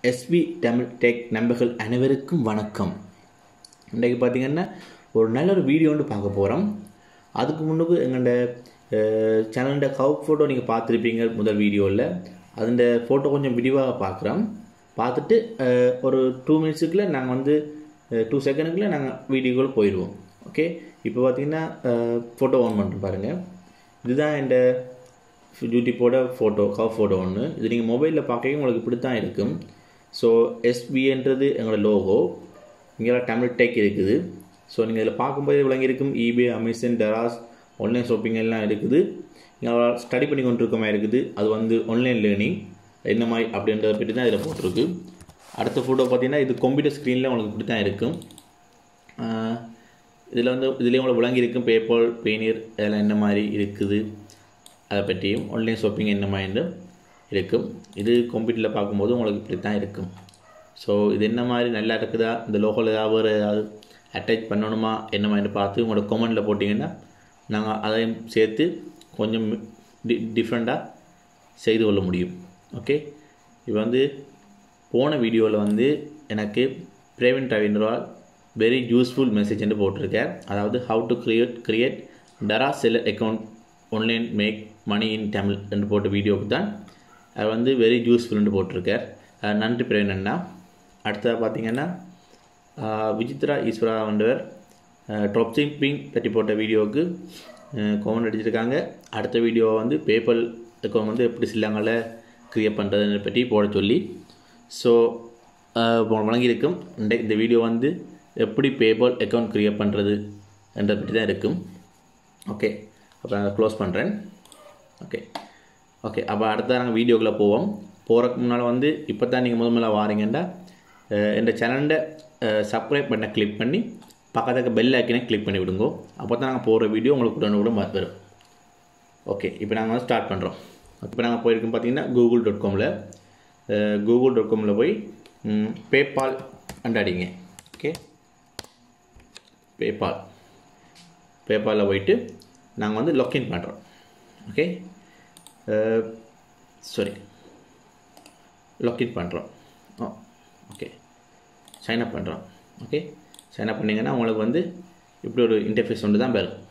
SV Tamil tech நண்பர்கள் அனைவருக்கும் வணக்கம் இன்றைக்கு பார்த்தீங்கன்னா ஒரு நல்ல ஒரு வீடியோ ஒன்று பார்க்க போகிறோம் அதுக்கு முன்னுக்கு எங்களோட சேனலோட கவு ஃபோட்டோ நீங்கள் பார்த்துருப்பீங்க முதல் வீடியோவில் அதோட ஃபோட்டோ கொஞ்சம் விரிவாக பார்க்குறோம் பார்த்துட்டு அஹ், ஒரு டூ மினிட்ஸுக்குள்ளே நாங்கள் வந்து டூ செகண்டுக்குள்ளே நாங்கள் வீடியோக்குள்ளே போயிடுவோம் ஓகே இப்போ பார்த்தீங்கன்னா ஃபோட்டோ ஆன் பண்ணுறோம் பாருங்கள் இதுதான் என் யூடியூப்போட ஃபோட்டோ கவ் ஃபோட்டோ ஒன்று இது நீங்கள் மொபைலில் பார்க்க உங்களுக்கு இப்படி தான் இருக்கும் ஸோ எஸ்பின்றது எங்களோட லோகோ இங்கே தமிழ் டெக் இருக்குது ஸோ நீங்கள் இதில் பார்க்கும்போது விளங்கி இருக்கும் eBay Amazon Daraz online shopping எல்லாம் இருக்குது இங்கே ஸ்டடி பண்ணி கொண்டிருக்கமா இருக்குது அது வந்து ஆன்லைன் லேர்னிங் என்ன மாதிரி அப்படின்றத பற்றி தான் இதில் போட்டிருக்கு அடுத்த ஃபோட்டோ பார்த்தீங்கன்னா இது கம்ப்யூட்டர் ஸ்க்ரீனில் உங்களுக்கு இப்படி தான் இருக்கும் இதில் வந்து இதுலேயும் உங்களுக்கு விளங்கி இருக்கும் பேபால் பெயினியர் இதெல்லாம் என்ன மாதிரி இருக்குது அதை பற்றியும் ஆன்லைன் ஷாப்பிங் என்ன மாதிரி இருக்கும் இது கம்ப்யூட்டரில் பார்க்கும்போது உங்களுக்கு இப்படி தான் இருக்கும் ஸோ இது என்ன மாதிரி நல்லா இருக்குதா இந்த லோகல் ஏதாவது வேறு ஏதாவது அட்டாச் பண்ணணுமா என்ன மாதிரி பார்த்து உங்களோட கமெண்டில் போட்டிங்கன்னா நாங்கள் அதையும் சேர்த்து கொஞ்சம் டி டிஃப்ரெண்ட்டாக செய்து கொள்ள முடியும் ஓகே இப்போ வந்து போன வீடியோவில் வந்து எனக்கு பிரேவின் ரவீந்திரவால் வெரி யூஸ்ஃபுல் மெசேஜ்னு போட்டிருக்கேன் அதாவது how to create create Daraz seller account online make money in Tamil என்று போட்ட வீடியோவுக்கு தான் அது வந்து வெரி யூஸ்ஃபுல்னு போட்டிருக்கார் அஹ் நன்றி பிரவீன் அண்ணா அடுத்ததாக பார்த்தீங்கன்னா ஆஹ் விசித்ரா ஈஸ்வரா வந்தவர் ட்ராப் சிப்பிங் பற்றி போட்ட வீடியோவுக்கு கமெண்ட் அடிச்சிருக்காங்க அடுத்த வீடியோ வந்து பேப்பல் அக்கௌண்ட் வந்து எப்படி சில்லாங்களை க்ரியேட் பண்ணுறதுன்னு பற்றி போட சொல்லி ஸோ வழங்கியிருக்கும் இந்த இந்த வீடியோ வந்து எப்படி பேபால் அக்கௌண்ட் க்ரியேட் பண்ணுறது என்றதை பற்றி தான் இருக்கும் ஓகே அப்போ நான் க்ளோஸ் பண்ணுறேன் ஓகே ஓகே அப்போ அடுத்த நாங்கள் வீடியோக்குள்ளே போவோம் போகிறதுக்கு முன்னால் வந்து இப்போ தான் நீங்கள் முதல்ல வாரீங்கன்னா இந்த சேனலை சப்ஸ்கிரைப் பண்ண கிளிக் பண்ணி பக்கத்துக்கு பெல் ஐக்கனை கிளிக் பண்ணி விடுங்கோ அப்போ தான் நாங்கள் போகிற வீடியோ உங்களுக்கு உடனே கூட வரும் ஓகே இப்போ நாங்கள் வந்து ஸ்டார்ட் பண்ணுறோம் இப்போ நாங்கள் போயிருக்கோம் பார்த்தீங்கன்னா கூகுள் டாட் காமில் கூகுள் டாட் காமில் போய் பேபால் அண்டாடிங்க ஓகே பேபால் பேபாலில் போயிட்டு நாங்கள் வந்து லாக்இன் பண்ணுறோம் ஓகே சாரி லாக்இன் பண்ணுறோம் ஓ ஓகே சைன் அப் பண்ணுறோம் ஓகே சைன் அப் பண்ணிங்கன்னா உங்களுக்கு வந்து இப்படி ஒரு இன்டர்ஃபேஸ் ஒன்று தான் வரும்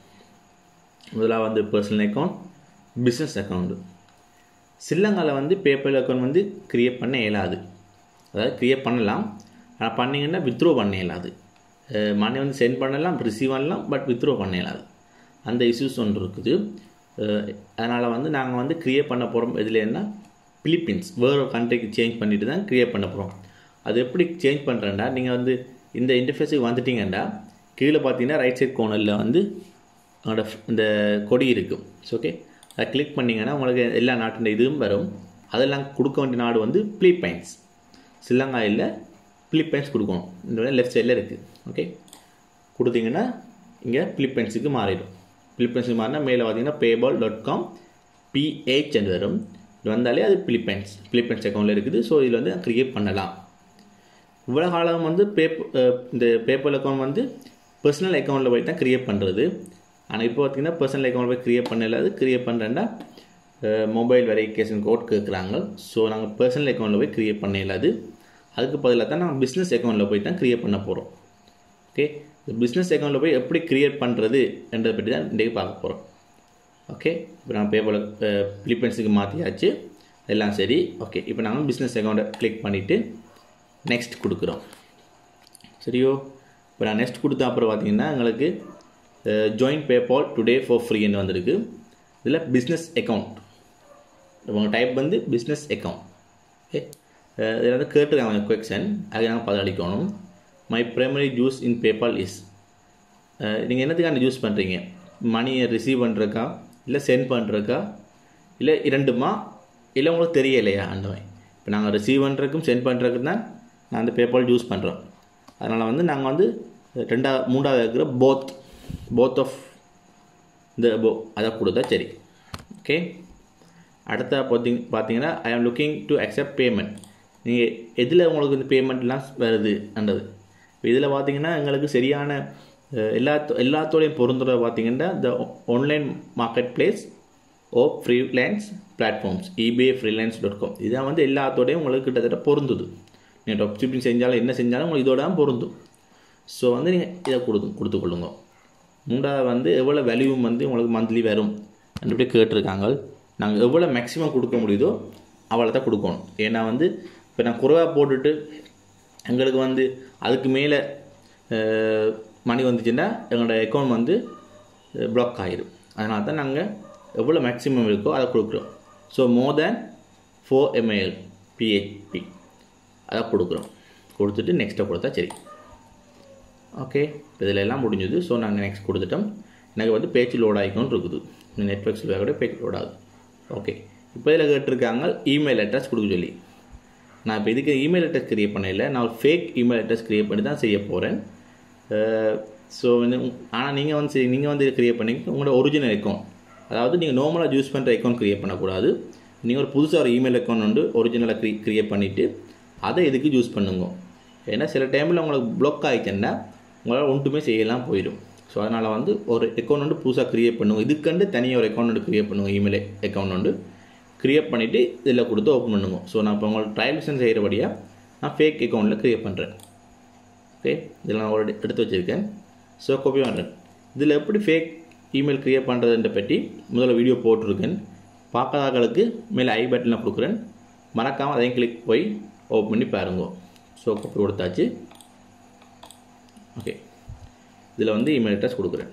முதலாக வந்து பர்சனல் அக்கௌண்ட் பிஸ்னஸ் அக்கௌண்ட்டு சில்லங்கால வந்து பேப்பர் அக்கௌண்ட் வந்து க்ரியேட் பண்ண இயலாது அதாவது க்ரியேட் பண்ணலாம் ஆனால் பண்ணிங்கன்னா வித்ட்ரோ பண்ண இயலாது மணி வந்து சென்ட் பண்ணலாம் ரிசீவ் பண்ணலாம் பட் வித்ட்ரோ பண்ண இயலாது அந்த இஷ்யூஸ் ஒன்று இருக்குது அதனால் வந்து நாங்கள் வந்து க்ரியேட் பண்ண போகிறோம் இதில் என்ன பிலிப்பீன்ஸ் வேறு ஒரு கண்ட்ரிக்கு சேஞ்ச் பண்ணிட்டு தான் க்ரியேட் பண்ண போகிறோம் அது எப்படி சேஞ்ச் பண்ணுறேன்டா நீங்கள் வந்து இந்த இன்டர்ஃபேஸுக்கு வந்துட்டீங்கன்னா கீழே பார்த்தீங்கன்னா ரைட் சைட் கோனரில் வந்து அதோட இந்த கொடி இருக்கும் ஓகே அதை கிளிக் பண்ணிங்கன்னா உங்களுக்கு எல்லா நாட்டின் இதுவும் வரும் அதெல்லாம் கொடுக்க வேண்டிய நாடு வந்து பிலிப்பைன்ஸ் சில்லங்காயில் பிலிப்பைன்ஸ் கொடுக்கணும் இந்த லெஃப்ட் சைடில் இருக்குது ஓகே கொடுத்தீங்கன்னா இங்கே பிலிப்பைன்ஸுக்கு மாறிடும் பிலிப்பைன்ஸுக்கு மாறினா மேலே பார்த்தீங்கன்னா பேபால் டாட் காம் பிஹெச் என்று வரும் இது வந்தாலே அது பிலிப்பைன்ஸ் பிலிப்பைன்ஸ் அக்கௌண்ட்டில் இருக்குது ஸோ இதில் வந்து க்ரியேட் பண்ணலாம் இவ்வளோ காலம் வந்து பேப் இந்த பேப்பர் அக்கௌண்ட் வந்து பர்சனல் அக்கௌண்ட்டில் போய் தான் க்ரியேட் பண்ணுறது ஆனால் இப்போ பார்த்தீங்கன்னா பர்சனல் அக்கௌண்ட் போய் க்ரியேட் பண்ணல அது க்ரியேட் பண்ணுறேன்னா மொபைல் வெரிஃபிகேஷன் கோட் கேட்குறாங்க ஸோ நாங்கள் பர்சனல் அக்கௌண்ட்டில் போய் க்ரியேட் பண்ணல அது அதுக்கு பதிலாக தான் நாங்கள் பிஸ்னஸ் அக்கௌண்ட்டில் போய் தான் க்ரியேட் பண்ண போகிறோம் ஓகே இந்த பிஸ்னஸ் அக்கௌண்ட்டில் போய் எப்படி க்ரியேட் பண்ணுறது என்றதை பற்றி தான் இன்றைக்கு பார்க்க போகிறோம் ஓகே இப்போ நான் பேப்பர் பிலிப்பைன்ஸுக்கு மாற்றியாச்சு எல்லாம் சரி ஓகே இப்போ நாங்கள் பிஸ்னஸ் அக்கௌண்ட்டை கிளிக் பண்ணிவிட்டு நெக்ஸ்ட் கொடுக்குறோம் சரியோ இப்போ நான் நெக்ஸ்ட் கொடுத்த அப்புறம் பார்த்தீங்கன்னா எங்களுக்கு ஜாயின் பேபால் டுடே ஃபார் ஃப்ரீன்னு வந்திருக்கு இதில் பிஸ்னஸ் அக்கௌண்ட் உங்கள் டைப் வந்து பிஸ்னஸ் அக்கௌண்ட் ஓகே இதில் வந்து கேட்டுருக்காங்க கொக்ஷன் அதை நாங்கள் பதிலளிக்கணும் my primary use in PayPal is நீங்கள் என்னத்துக்கான யூஸ் பண்ணுறீங்க மணியை ரிசீவ் பண்ணுறக்கா இல்லை சென்ட் பண்ணுறக்கா இல்லை இரண்டுமா இல்லை உங்களுக்கு தெரியலையா அந்த மாதிரி இப்போ நாங்கள் ரிசீவ் பண்ணுறதுக்கும் சென்ட் பண்ணுறதுக்கு தான் நான் அந்த பேபால் யூஸ் பண்ணுறோம் அதனால் வந்து நாங்கள் வந்து ரெண்டா மூன்றாவது இருக்கிற போத் போத் ஆஃப் இந்த போ அதை கொடுத்தா சரி ஓகே அடுத்த பார்த்தீங்க பார்த்தீங்கன்னா ஐ ஆம் லுக்கிங் டு அக்செப்ட் பேமெண்ட் நீங்கள் எதில் உங்களுக்கு இந்த பேமெண்ட்லாம் வருது அன்றது இதில் பார்த்தீங்கன்னா எங்களுக்கு சரியான எல்லா எல்லாத்தோடையும் பொருந்துறத பார்த்தீங்கன்னா the online market place or freelance platforms eBay freelance dot com இதான் வந்து எல்லாத்தோடையும் உங்களுக்கு கிட்டத்தட்ட பொருந்துது நீங்கள் ட்ராப் ஷிப்பிங் செஞ்சாலும் என்ன செஞ்சாலும் உங்களுக்கு இதோட தான் பொருந்தும் ஸோ வந்து நீங்கள் இதை கொடுத்து கொடுத்துக்கொள்ளுங்க மூன்றாவது வந்து எவ்வளோ வேல்யூம் வந்து உங்களுக்கு மந்த்லி வரும் அப்படி கேட்டிருக்காங்க நாங்கள் எவ்வளோ மேக்ஸிமம் கொடுக்க முடியுதோ அவ்வளோ தான் கொடுக்கணும் ஏன்னா வந்து இப்போ நான் குறைவாக போட்டுட்டு எங்களுக்கு வந்து அதுக்கு மேலே மணி வந்துச்சுன்னா எங்களோட அக்கௌண்ட் வந்து பிளாக் ஆகிடும் அதனால தான் நாங்கள் எவ்வளோ மேக்ஸிமம் இருக்கோ அதை கொடுக்குறோம் so more than four MAL PHP அதை கொடுக்குறோம் கொடுத்துட்டு நெக்ஸ்ட்டை கொடுத்தா சரி ஓகே இதில் எல்லாம் முடிஞ்சது ஸோ நாங்கள் நெக்ஸ்ட் கொடுத்துட்டோம் எனக்கு வந்து பேச்சு லோட் ஆகிக்கொண்டு இருக்குது நெட்ஒர்க் சொல்லுவாங்க கூட பேச்சு லோட் ஆகுது ஓகே இப்போ இதில் கேட்டிருக்காங்க இமெயில் அட்ரஸ் கொடுக்க சொல்லி நான் இப்போ இதுக்கு இமெயில் அட்ரஸ் க்ரியேட் பண்ணல நான் ஒரு ஃபேக் இமெயில் அட்ரஸ் க்ரியேட் பண்ணி தான் செய்ய போகிறேன் ஸோ வந்து ஆனால் நீங்கள் வந்து சரி நீங்கள் வந்து க்ரியேட் பண்ணி உங்களோட ஒரிஜினல் அக்கௌண்ட் அதாவது நீங்கள் நார்மலாக யூஸ் பண்ணுற அக்கௌண்ட் க்ரியேட் பண்ணக்கூடாது நீங்கள் ஒரு புதுசாக ஒரு இமெயில் அக்கௌண்ட் வந்து ஒரிஜினலாக க்ரி க்ரியேட் பண்ணிவிட்டு அதை இதுக்கு யூஸ் பண்ணுங்க ஏன்னா சில டைமில் உங்களுக்கு ப்ளாக் ஆகிச்சுன்னா உங்களால் ஒன்றுமே செய்யலாம் போயிடும் ஸோ அதனால் வந்து ஒரு அக்கௌண்ட் வந்து புதுசாக க்ரியேட் பண்ணுவோம் இதுக்கண்டு தனியாக ஒரு அக்கௌண்ட் வந்து க்ரியேட் பண்ணுவோம் இமெயில் அக்கௌண்ட் வந்து க்ரியேட் பண்ணிவிட்டு இதில் கொடுத்து ஓப்பன் பண்ணுங்க ஸோ நான் இப்போ உங்களுக்கு ட்ரையல் மிஷன் செய்கிறபடியாக நான் ஃபேக் அக்கௌண்ட்டில் க்ரியேட் பண்ணுறேன் ஓகே இதில் நான் ஆல்ரெடி எடுத்து வச்சுருக்கேன் ஸோ காப்பி பண்ணுறேன் இதில் எப்படி ஃபேக் இமெயில் க்ரியேட் பண்ணுறதுன்ற பற்றி முதல்ல வீடியோ போட்டிருக்கேன் பார்க்காதவர்களுக்கு மேலே ஐ பட்டனில் கொடுக்குறேன் மறக்காமல் அதையும் கிளிக் போய் ஓப்பன் பண்ணி பாருங்க ஸோ காப்பி கொடுத்தாச்சு ஓகே இதில் வந்து இமெயில் அட்ரஸ் கொடுக்குறேன்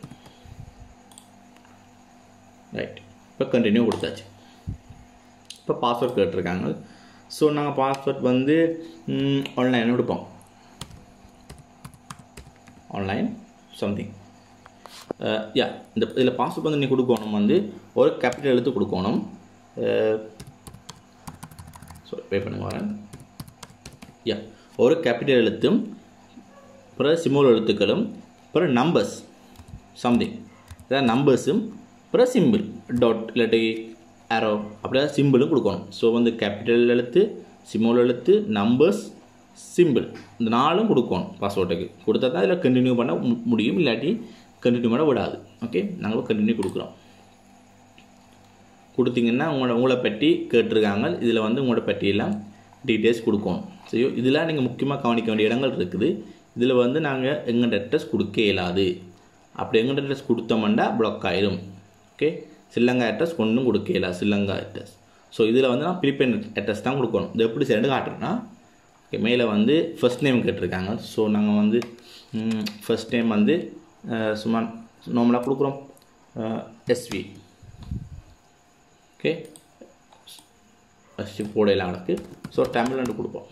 ரைட் இப்போ கண்டினியூ கொடுத்தாச்சு இப்போ பாஸ்வேர்ட் கேட்டிருக்காங்க ஸோ நாங்கள் பாஸ்வேர்ட் வந்து ஆன்லைன் கொடுப்போம் ஆன்லைன் சம்திங் யா இந்த இதில் பாஸ்வேர்ட் வந்து நீ கொடுக்கணும் வந்து ஒரு கேபிட்டல் எழுத்து கொடுக்கணும் ஸோ பே பண்ணுங்க வரேன் யா ஒரு கேபிட்டல் எழுத்தும் பிறகு சிம்போல் எழுத்துக்களும் பிறகு நம்பர்ஸ் சம்திங் அதாவது நம்பர்ஸும் பிறகு சிம்பிள் டாட் இல்லாட்டி ஆரோ அப்படியே சிம்பிளும் கொடுக்கணும் ஸோ வந்து கேபிட்டல் எழுத்து சிம்போல் எழுத்து நம்பர்ஸ் சிம்பிள் இந்த நாலும் கொடுக்கணும் பாஸ்வேர்டுக்கு கொடுத்தா தான் இதில் கண்டினியூ பண்ண மு- முடியும் இல்லாட்டி கண்டினியூ பண்ண விடாது ஓகே நாங்கள் கண்டினியூ கொடுக்குறோம் கொடுத்தீங்கன்னா உங்களோட உங்களை பற்றி கேட்டிருக்காங்க இதில் வந்து உங்களோட பற்றியெல்லாம் டீட்டெயில்ஸ் கொடுக்கணும் சரியோ இதெல்லாம் நீங்கள் முக்கியமாக கவனிக்க வேண்டிய இடங்கள் இருக்குது இதில் வந்து நாங்கள் எங்கள்கிட்ட அட்ரஸ் கொடுக்க இயலாது அப்படி எங்கள்கிட்ட அட்ரஸ் கொடுத்தோம்னா பிளாக் ஆயிரும் ஓகே சில்லங்கா அட்ரஸ் ஒன்றும் கொடுக்க இயலாது சில்லங்கா அட்ரஸ் ஸோ இதில் வந்து நான் பிலிப்பைன் அட்ரஸ் தான் கொடுக்கணும் இது எப்படி சரின்னு காட்டுறேன்னா ஓகே மேலே வந்து ஃபர்ஸ்ட் நேம் கேட்டிருக்காங்க ஸோ நாங்கள் வந்து ஃபர்ஸ்ட் நேம் வந்து அஹ், சும்மா நார்மலாக கொடுக்குறோம் எஸ்வி ஓகே ஃபஸ்ட்டு போடையெல்லாம் கணக்கு ஸோ தமிழ்நாடு கொடுப்போம்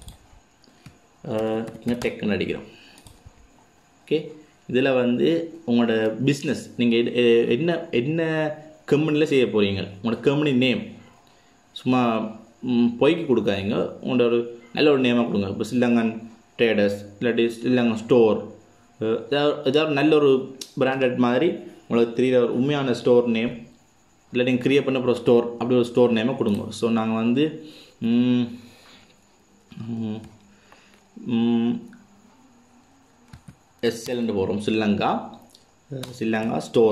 இங்கே டெக்குன்னு அடிக்கிறோம் ஓகே இதில் வந்து உங்களோட பிஸ்னஸ் நீங்கள் என்ன என்ன கம்பெனியில் செய்ய போகிறீங்க உங்களோட கம்பெனி நேம் சும்மா ம், பொய்க்கு கொடுக்காதீங்க உங்களோட ஒரு நல்ல ஒரு நேமாக கொடுங்க இப்போ ஸ்ரீலங்கன் ட்ரேடர்ஸ் இல்லாட்டி ஸ்ரீலங்கன் ஸ்டோர் ஏதாவது ஏதாவது நல்ல ஒரு பிராண்டட் மாதிரி உங்களுக்கு தெரியுற ஒரு உண்மையான ஸ்டோர் நேம் இல்லை நீங்கள் க்ரியேட் பண்ண போகிற ஸ்டோர் அப்படி ஒரு ஸ்டோர் நேமை கொடுங்க ஸோ நாங்கள் வந்து ம், ம், ம், எஸ்எல்னு போகிறோம் ஸ்ரீலங்கா அஹ் ஸ்ரீலங்கா ஸ்டோர்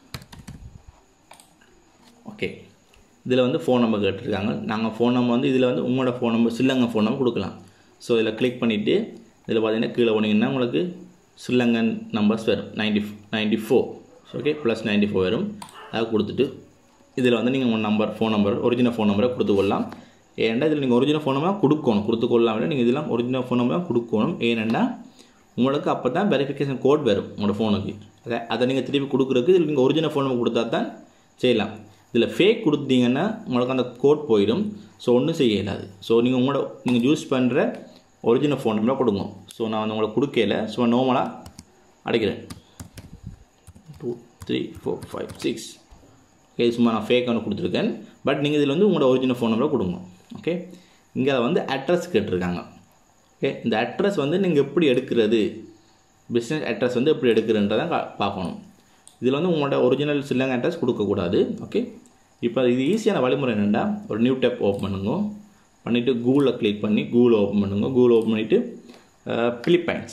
ஓகே இதில் வந்து ஃபோன் நம்பர் கேட்டிருக்காங்க நாங்கள் ஃபோன் நம்பர் வந்து இதில் வந்து உங்களோட phone number Sri Lanka phone number கொடுக்கலாம் ஸோ இதில் கிளிக் பண்ணிவிட்டு இதில் பார்த்தீங்கன்னா கீழே போனீங்கன்னா உங்களுக்கு ஸ்ரீலங்கன் நம்பர்ஸ் வரும் ninety ninety four okay plus ninety four வரும் அதை கொடுத்துட்டு இதில் வந்து நீங்கள் உங்கள் number phone number original phone நம்பரை கொடுத்துக்கொள்ளலாம் ஏன்னா இதில் நீங்கள் ஒரிஜினல் ஃபோன் நம்பர் கொடுக்கணும் கொடுத்துக்கொள்ளலாம் இல்லை நீங்கள் இதெல்லாம் ஒரிஜினல் ஃபோன் நம்பர் கொடுக்கணும் ஏனென்னா உங்களுக்கு அப்போ தான் வெரிஃபிகேஷன் கோட் வரும் உங்களோட ஃபோனுக்கு அதை அதை நீங்கள் திருப்பி கொடுக்குறதுக்கு இதில் நீங்கள் ஒரிஜினல் ஃபோன் நம்பர் கொடுத்தா தான் செய்யலாம் இதில் ஃபேக் கொடுத்தீங்கன்னா உங்களுக்கு அந்த கோட் போயிடும் ஸோ ஒன்றும் செய்ய இயலாது ஸோ நீங்கள் உங்களோட நீங்கள் யூஸ் பண்ணுற ஒரிஜினல் ஃபோன் நம்பரை கொடுங்க ஸோ நான் வந்து உங்களுக்கு கொடுக்கல ஸோ நார்மலாக அடைக்கிறேன் two three four five six okay சும்மா நான் ஃபேக் ஒன்று கொடுத்துருக்கேன் பட் நீங்கள் இதில் வந்து உங்களோட ஒரிஜினல் ஃபோன் நம்பரை கொடுங்க ஓகே இங்கே வந்து அட்ரஸ் கேட்டிருக்காங்க ஓகே இந்த அட்ரஸ் வந்து நீங்கள் எப்படி எடுக்கிறது பிஸ்னஸ் அட்ரஸ் வந்து எப்படி எடுக்கிறன்றதை கா- பார்க்கணும் இதில் வந்து உங்களோட ஒரிஜினல் சில்லங்க அட்ரஸ் கொடுக்கக்கூடாது ஓகே இப்போ இது ஈஸியான வழிமுறை என்னென்னா ஒரு நியூ டேப் ஓப்பன் பண்ணுங்க பண்ணிவிட்டு கூகுளில் கிளிக் பண்ணி கூகுள் ஓப்பன் பண்ணுங்க கூகுள் ஓப்பன் பண்ணிவிட்டு Philippines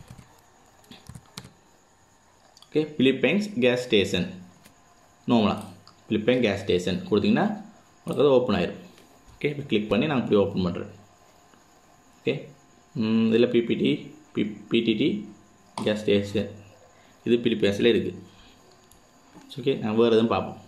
okay Philippines gas station நார்மலாக பிலிப்பைன் கேஸ் ஸ்டேஷன் கொடுத்தீங்கன்னா உங்களுக்கு அது ஓப்பன் ஆயிரும் ஓகே இப்போ கிளிக் பண்ணி நான் இப்படி ஓப்பன் பண்ணுறேன் ஓகே இதில் BPT P PTT gas station இது பிலிப்பைன்ஸில் இருக்குது ஓகே நான் வேறு எதுவும் பார்ப்போம்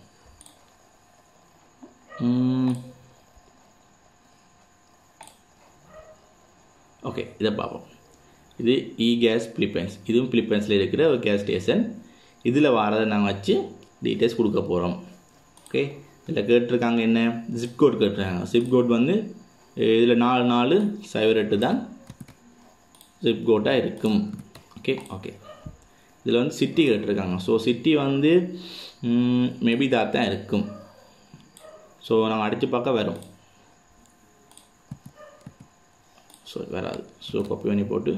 ஓகே இதை பார்ப்போம் இது இ கேஸ் பிலிப்பைன்ஸ் இதுவும் பிலிப்பைன்ஸில் இருக்கிற ஒரு கேஸ் ஸ்டேஷன் இதில் வரதை நாங்கள் வச்சு டீட்டெயில்ஸ் கொடுக்க போகிறோம் ஓகே இதில் கேட்டிருக்காங்க என்ன ஜிப் கோட் கேட்டிருக்காங்க ஜிப் கோட் வந்து இதில் நாலு நாலு சைபர் எட்டு தான் ஜிப் கோட்டாக இருக்கும் ஓகே ஓகே இதில் வந்து சிட்டி கேட்டிருக்காங்க ஸோ சிட்டி வந்து மேபி இதாக தான் இருக்கும் ஸோ நாங்கள் அடித்து பார்க்க வரும் ஸோ வராது ஸோ காப்பி பண்ணி போட்டு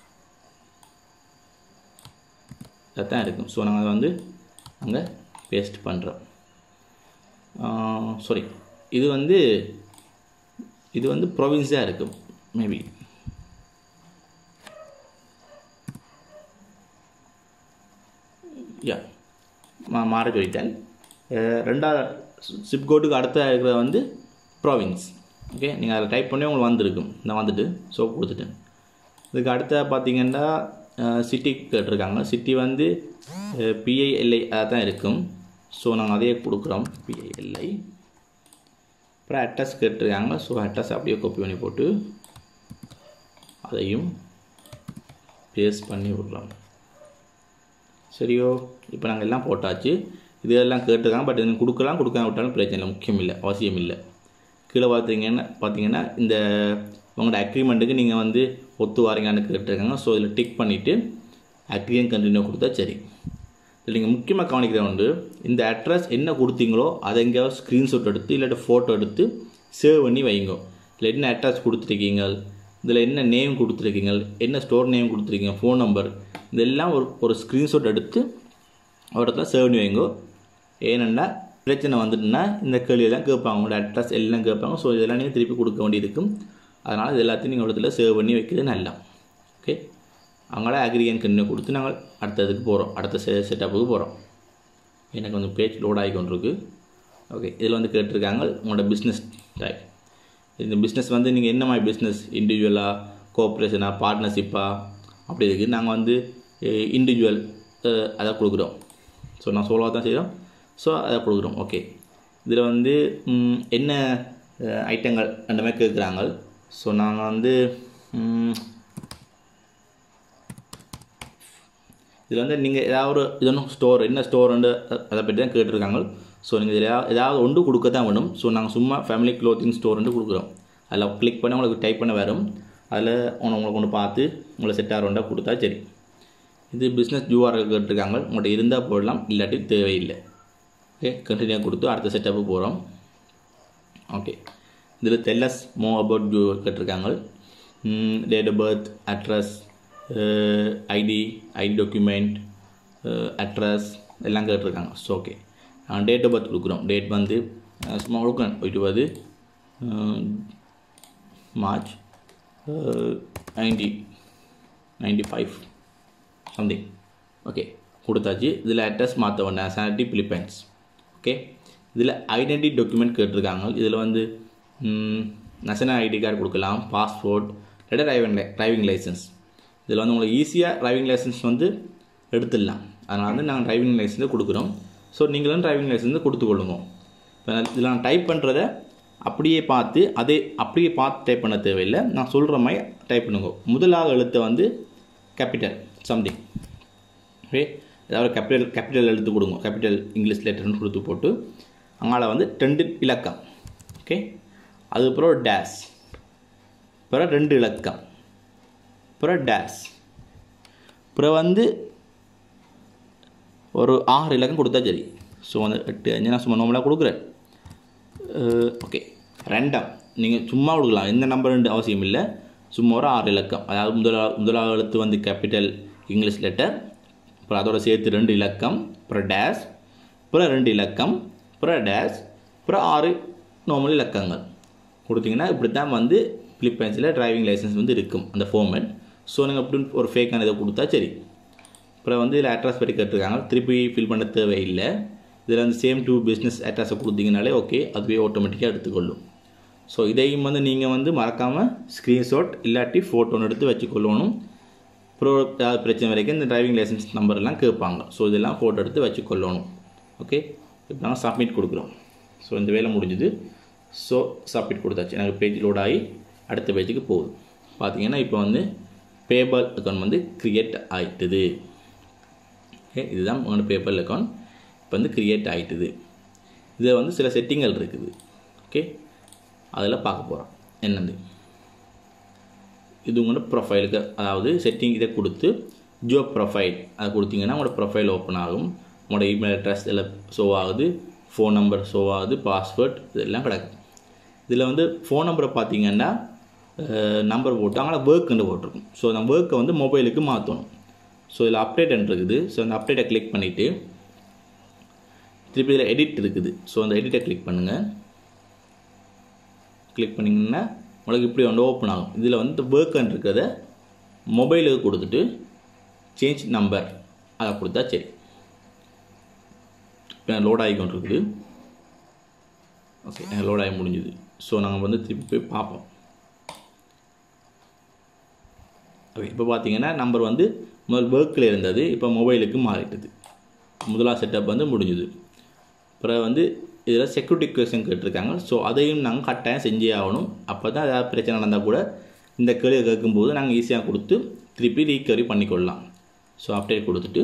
தான் இருக்கும் ஸோ நாங்கள் அதை வந்து அங்கே பேஸ்ட் பண்ணுறோம் சாரி இது வந்து இது வந்து ப்ரொவின்ஸாக இருக்கும் மேபி யா மா மாற சொல்லிட்டேன் ரெண்டாவது சிப் கோட்டுக்கு அடுத்த இருக்கிறது வந்து ப்ராவின்ஸ் ஓகே நீங்கள் அதில் டைப் பண்ணி உங்களுக்கு வந்திருக்கும் நான் வந்துட்டு ஸோ கொடுத்துட்டேன் இதுக்கு அடுத்த பார்த்தீங்கன்னா சிட்டி கேட்டிருக்காங்க சிட்டி வந்து பிஐஎல்ஐ அதாக தான் இருக்கும் ஸோ நாங்கள் அதையே கொடுக்குறோம் பிஐஎல்ஐ அப்புறம் அட்ரஸ் கேட்டிருக்காங்க ஸோ அட்ரஸ் அப்படியே காப்பி பண்ணி போட்டு அதையும் பேஸ்ட் பண்ணி விட்றோம் சரியோ இப்போ நாங்கள் எல்லாம் போட்டாச்சு இதெல்லாம் கேட்டிருக்காங்க பட் இது கொடுக்கலாம் கொடுக்காம விட்டாலும் பிரச்சனை இல்லை முக்கியம் இல்லை அவசியம் இல்லை கீழே பார்த்தீங்கன்னா பார்த்தீங்கன்னா இந்த உங்களோட அக்ரிமெண்ட்டுக்கு நீங்கள் வந்து ஒத்து வாரீங்கன்னு கேட்டிருக்காங்க ஸோ இதில் டிக் பண்ணிவிட்டு அக்ரியம் கண்டினியூ கொடுத்தா சரி இதில் நீங்கள் முக்கியமாக கவனிக்கிற உண்டு இந்த அட்ரஸ் என்ன கொடுத்தீங்களோ அதை எங்கேயாவது ஸ்க்ரீன்ஷாட் எடுத்து இல்லாட்டி ஃபோட்டோ எடுத்து சேவ் பண்ணி வைங்க இல்லை என்ன அட்ரஸ் கொடுத்துருக்கீங்க இதில் என்ன நேம் கொடுத்துருக்கீங்க என்ன ஸ்டோர் நேம் கொடுத்துருக்கீங்க ஃபோன் நம்பர் இதெல்லாம் ஒரு ஒரு ஸ்க்ரீன்ஷாட் எடுத்து ஒரு இடத்துல சேவ் பண்ணி வைங்கோ ஏனென்னா பிரச்சனை வந்துட்டுனா இந்த கேள்வியெல்லாம் கேட்பாங்க உங்களோட அட்ரஸ் எல்லாம் கேட்பாங்க ஸோ இதெல்லாம் நீங்கள் திருப்பி கொடுக்க வேண்டியிருக்கும் அதனால் இது எல்லாத்தையும் நீங்கள் இடத்துல சேவ் பண்ணி வைக்கிறது நல்லா ஓகே அவங்கள அக்ரிகன் கண்ணு கொடுத்து நாங்கள் அடுத்ததுக்கு போகிறோம் அடுத்த செ செட்டப்புக்கு போகிறோம் எனக்கு வந்து பேஜ் லோட் ஆகி கொண்டிருக்கு ஓகே இதில் வந்து கேட்டிருக்காங்க உங்களோட பிஸ்னஸ் டைப் இந்த பிஸ்னஸ் வந்து நீங்கள் என்ன மாதிரி பிஸ்னஸ் இண்டிவிஜுவலாக கோஆப்ரேஷனாக பார்ட்னர்ஷிப்பாக அப்படி இருக்குது நாங்கள் வந்து இண்டிவிஜுவல் அதை கொடுக்குறோம் ஸோ நான் சோலோவாக தான் செய்கிறோம் ஸோ அதை கொடுக்குறோம் ஓகே இதில் வந்து என்ன ஐட்டங்கள் அந்த மாதிரி கேட்குறாங்க ஸோ நாங்கள் வந்து இதில் வந்து நீங்கள் ஏதாவது ஒரு இது ஒன்றும் ஸ்டோர் என்ன ஸ்டோர்ண்டு அதை பற்றி தான் கேட்டிருக்காங்க ஸோ நீங்கள் இதில் ஏதாவது ஒன்று கொடுக்க தான் வேணும் ஸோ நாங்கள் சும்மா ஃபேமிலி க்ளோத்திங் ஸ்டோர்ன்ட்டு கொடுக்குறோம் அதில் கிளிக் பண்ணி உங்களுக்கு டைப் பண்ண வரும் அதில் உங்களுக்கு ஒன்று பார்த்து உங்களை செட் ஆகிறோண்டா கொடுத்தா சரி இது பிஸ்னஸ் யூஆர்எல் கேட்டிருக்காங்க உங்கள்கிட்ட இருந்தால் போடலாம் இல்லாட்டி தேவையில்லை ஓகே கண்டினியூ கொடுத்து அடுத்த செட்டப்பு போகிறோம் ஓகே இதில் தெல்லஸ் மோ அபவுட் யூ கேட்டிருக்காங்க date of birth address ID ID document address எல்லாம் கேட்டிருக்காங்க so okay date of birth கொடுக்குறோம் டேட் வந்து சும்மா கொடுக்கணும் இருபது March ninety ninety five something okay கொடுத்தாச்சு இதில் அட்ரஸ் மாற்ற வேண்டாம் நேஷனாலிட்டி பிலிப்பைன்ஸ் ஓகே இதில் ஐடென்டி டாக்குமெண்ட் கேட்டிருக்காங்க இதில் வந்து நேஷனல் ஐடி கார்டு கொடுக்கலாம் பாஸ்போர்ட் இல்லாட்டி டிரைவிங் டிரைவிங் லைசன்ஸ் இதில் வந்து உங்களுக்கு ஈஸியாக டிரைவிங் லைசன்ஸ் வந்து எடுத்துடலாம் அதனால் வந்து நாங்கள் டிரைவிங் லைசன்ஸை கொடுக்குறோம் ஸோ நீங்களும் டிரைவிங் லைசன்ஸ் கொடுத்துக்கொள்ளுங்க இப்போ இதில் நான் டைப் பண்ணுறத அப்படியே பார்த்து அதே அப்படியே பார்த்து டைப் பண்ண தேவையில்லை நான் சொல்கிற மாதிரி டைப் பண்ணுங்க முதலாவது எழுத்தை வந்து கேபிட்டல் சம்திங் ஓகே ஏதாவது கேபிட்டல் கேபிட்டல் எழுத்து கொடுங்க கேபிட்டல் இங்கிலீஷ் லெட்டர்னு கொடுத்து போட்டு அங்கால வந்து ரெண்டு இலக்கம் ஓகே அதுக்கப்புறம் டேஸ் அப்புறம் ரெண்டு இலக்கம் அப்புறம் டேஸ் அப்புறம் வந்து ஒரு ஆறு இலக்கம் கொடுத்தா சரி ஸோ வந்து எட்டு அஞ்சு நான் சும்மா நார்மலாக கொடுக்குறேன் ஓகே ரெண்டாம் நீங்கள் சும்மா கொடுக்கலாம் எந்த நம்பர் அவசியம் இல்லை சும்மா ஒரு ஆறு இலக்கம் அதாவது முதலாவது முதலாவது எழுத்து வந்து கேபிட்டல் இங்கிலீஷ் லெட்டர் அப்புறம் அதோட சேர்த்து ரெண்டு இலக்கம் அப்புறம் டேஷ் அப்புறம் ரெண்டு இலக்கம் அப்புறம் டேஷ் அப்புறம் ஆறு நார்மல் இலக்கங்கள் கொடுத்தீங்கன்னா இப்படி தான் வந்து பிலிப்பைன்ஸில் டிரைவிங் லைசன்ஸ் வந்து இருக்கும் அந்த ஃபார்மேட் ஸோ நீங்கள் அப்படி ஒரு ஃபேக்கான இதை கொடுத்தா சரி அப்புறம் வந்து இதில் அட்ரஸ் பற்றி கேட்டிருக்காங்க திருப்பி ஃபில் பண்ண தேவையில்லை இதில் வந்து சேம் டூ பிஸ்னஸ் அட்ரஸை கொடுத்தீங்கனாலே ஓகே அதுவே ஆட்டோமேட்டிக்காக எடுத்துக்கொள்ளும் ஸோ இதையும் வந்து நீங்கள் வந்து மறக்காமல் ஸ்க்ரீன்ஷாட் இல்லாட்டி ஃபோட்டோன்னு எடுத்து வச்சுக்கொள்ளணும் ப்ரோ ஏதாவது பிரச்சனை வரைக்கும் இந்த டிரைவிங் லைசன்ஸ் நம்பர்லாம் கேட்பாங்க ஸோ இதெல்லாம் ஃபோட்டோ எடுத்து வச்சுக்கொள்ளணும் ஓகே இப்போ நாங்கள் சப்மிட் கொடுக்குறோம் ஸோ இந்த வேலை முடிஞ்சுது ஸோ சப்மிட் கொடுத்தாச்சு எனக்கு பேஜ் லோட் ஆகி அடுத்த பேஜுக்கு போகுது பார்த்தீங்கன்னா இப்போ வந்து பேபால் அக்கௌண்ட் வந்து க்ரியேட் ஆயிட்டுது ஓகே இதுதான் உங்களோட பேபால் அக்கௌண்ட் இப்போ வந்து க்ரியேட் ஆயிட்டுது இதில் வந்து சில செட்டிங்கள் இருக்குது ஓகே அதில் பார்க்க போகிறோம் என்னது இது உங்களோட ப்ரொஃபைலுக்கு அதாவது செட்டிங் இதை கொடுத்து ஜியோ ப்ரொஃபைல் அதை கொடுத்தீங்கன்னா உங்களோட ப்ரொஃபைல் ஓப்பன் ஆகும் உங்களோட இமெயில் அட்ரஸ் இதில் ஷோ ஆகுது ஃபோன் நம்பர் ஷோ ஆகுது பாஸ்வேர்ட் இதெல்லாம் கிடக்கும் இதில் வந்து ஃபோன் நம்பரை பார்த்தீங்கன்னா நம்பர் போட்டு அங்கே ஒர்க்குன்னு போட்டிருக்கும் ஸோ அந்த ஒர்க்கை வந்து மொபைலுக்கு மாற்றணும் ஸோ இதில் அப்டேட் இருக்குது ஸோ அந்த அப்டேட்டை கிளிக் பண்ணிவிட்டு திருப்பி இதில் எடிட் இருக்குது ஸோ அந்த எடிட்டை கிளிக் பண்ணுங்கள் கிளிக் பண்ணிங்கன்னா உங்களுக்கு இப்படி வந்து ஓப்பன் ஆகும் இதில் வந்து ஒர்க்குன்னு இருக்கிறத மொபைலுக்கு கொடுத்துட்டு சேஞ்ச் நம்பர் அதை கொடுத்தா சரி இப்போ லோட் ஆகி கொண்டு இருக்குது ஓகே லோட் ஆகி முடிஞ்சுது ஸோ நாங்கள் வந்து திருப்பி போய் பார்ப்போம் ஓகே இப்போ பார்த்தீங்கன்னா நம்பர் வந்து முதல் ஒர்க்கில் இருந்தது இப்போ மொபைலுக்கு மாறிட்டுது முதலாம் செட்டப் வந்து முடிஞ்சுது அப்புறம் வந்து இதில் செக்யூரிட்டி கொஸ்டின் கேட்டிருக்காங்க ஸோ அதையும் நாங்கள் கட்டாயம் செஞ்சே ஆகணும் அப்போ தான் ஏதாவது பிரச்சனை நடந்தால் கூட இந்த கேள்வி கேட்கும்போது நாங்கள் ஈஸியாக கொடுத்து திருப்பி ரீகவரி பண்ணிக்கொள்ளலாம் ஸோ அப்டேட் கொடுத்துட்டு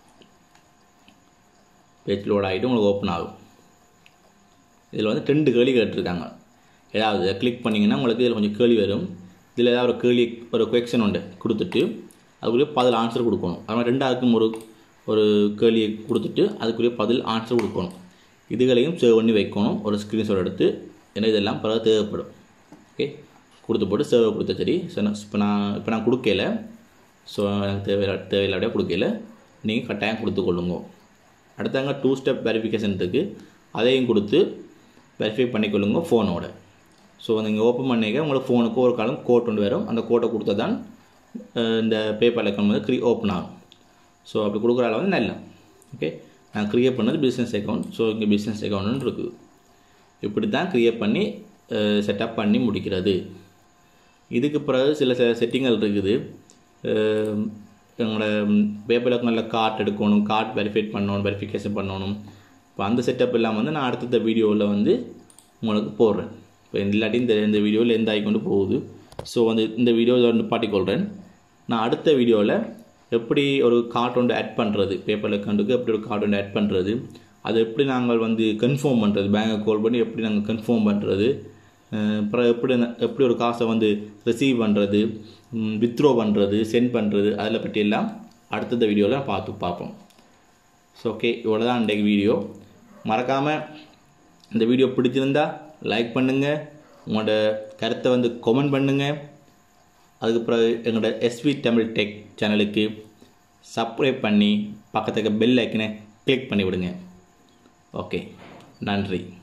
பேஜ் லோட் ஆகிட்டு உங்களுக்கு ஓப்பன் ஆகும் இதில் வந்து ரெண்டு கேள்வி கேட்டிருக்காங்க ஏதாவது கிளிக் பண்ணிங்கன்னா உங்களுக்கு இதில் கொஞ்சம் கேள்வி வரும் இதில் ஏதாவது ஒரு கேள்வி ஒரு கொஷன் உண்டு கொடுத்துட்டு அதுக்குள்ளே பதில் ஆன்சர் கொடுக்கணும் அது மாதிரி ரெண்டாவதுக்கும் ஒரு ஒரு கேள்வியை கொடுத்துட்டு அதுக்குள்ளே பதில் ஆன்சர் கொடுக்கணும் இதுகளையும் சேவ் பண்ணி வைக்கணும் ஒரு ஸ்க்ரீன்ஷாட் எடுத்து ஏன்னா இதெல்லாம் பிறகு தேவைப்படும் ஓகே கொடுத்து போட்டு சேவ் கொடுத்த சரி ஸோ இப்போ நான் இப்போ நான் கொடுக்கல ஸோ எனக்கு தேவையில்ல தேவையில்லாடியே கொடுக்கல நீங்கள் கட்டாயம் கொடுத்து கொள்ளுங்க அடுத்தாங்க டூ ஸ்டெப் வெரிஃபிகேஷன் இருக்குது அதையும் கொடுத்து வெரிஃபை பண்ணிக்கொள்ளுங்க ஃபோனோட ஸோ நீங்கள் ஓப்பன் பண்ணிக்க உங்களுக்கு ஃபோனுக்கு ஒரு காலம் கோட் ஒன்று வரும் அந்த கோட்டை கொடுத்தா தான் இந்த பேப்பர் அக்கௌண்ட் வந்து க்ரீ ஓப்பன் ஆகும் ஸோ அப்படி கொடுக்குற அளவு வந்து நல்ல ஓகே நான் க்ரியேட் பண்ணது பிஸ்னஸ் அக்கௌண்ட் ஸோ இங்கே பிஸ்னஸ் அக்கௌண்ட்னு இருக்குது இப்படி தான் க்ரியேட் பண்ணி செட்டப் பண்ணி முடிக்கிறது இதுக்கு பிறகு சில செட்டிங்கள் இருக்குது எங்களோட பேப்பர் அக்கௌண்ட்டில் கார்ட் எடுக்கணும் கார்ட் வெரிஃபை பண்ணணும் வெரிஃபிகேஷன் பண்ணணும் இப்போ அந்த செட்டப் எல்லாம் வந்து நான் அடுத்தடுத்த வீடியோவில் வந்து உங்களுக்கு போடுறேன் இப்போ இல்லாட்டி இந்த இந்த வீடியோவில் எந்த ஆகிக்கொண்டு போகுது ஸோ வந்து இந்த வீடியோவில் வந்து பாட்டிக்கொள்கிறேன் நான் அடுத்த வீடியோவில் எப்படி ஒரு கார்ட் ஒன்று ஆட் பண்ணுறது பேப்பர் அக்கௌண்ட்டுக்கு எப்படி ஒரு கார்ட் ஒன்று ஆட் பண்ணுறது அது எப்படி நாங்கள் வந்து கன்ஃபார்ம் பண்ணுறது பேங்கை கால் பண்ணி எப்படி நாங்கள் கன்ஃபார்ம் பண்ணுறது அப்புறம் எப்படி எப்படி ஒரு காசை வந்து ரிசீவ் பண்ணுறது வித்ட்ரோ பண்ணுறது சென்ட் பண்ணுறது அதில் பற்றியெல்லாம் அடுத்தந்த வீடியோவில் பார்த்து பார்ப்போம் ஸோ ஓகே இவ்வளோ தான் இன்றைக்கு வீடியோ மறக்காமல் இந்த வீடியோ பிடிச்சிருந்தா லைக் பண்ணுங்கள் உங்களோட கருத்தை வந்து கமெண்ட் பண்ணுங்கள் அதுக்கு பிறகு எங்களோட எஸ்வி தமிழ் டெக் சேனலுக்கு சப்ஸ்கிரைப் பண்ணி பக்கத்துக்கு பெல் ஐக்கனை கிளிக் பண்ணி விடுங்க ஓகே நன்றி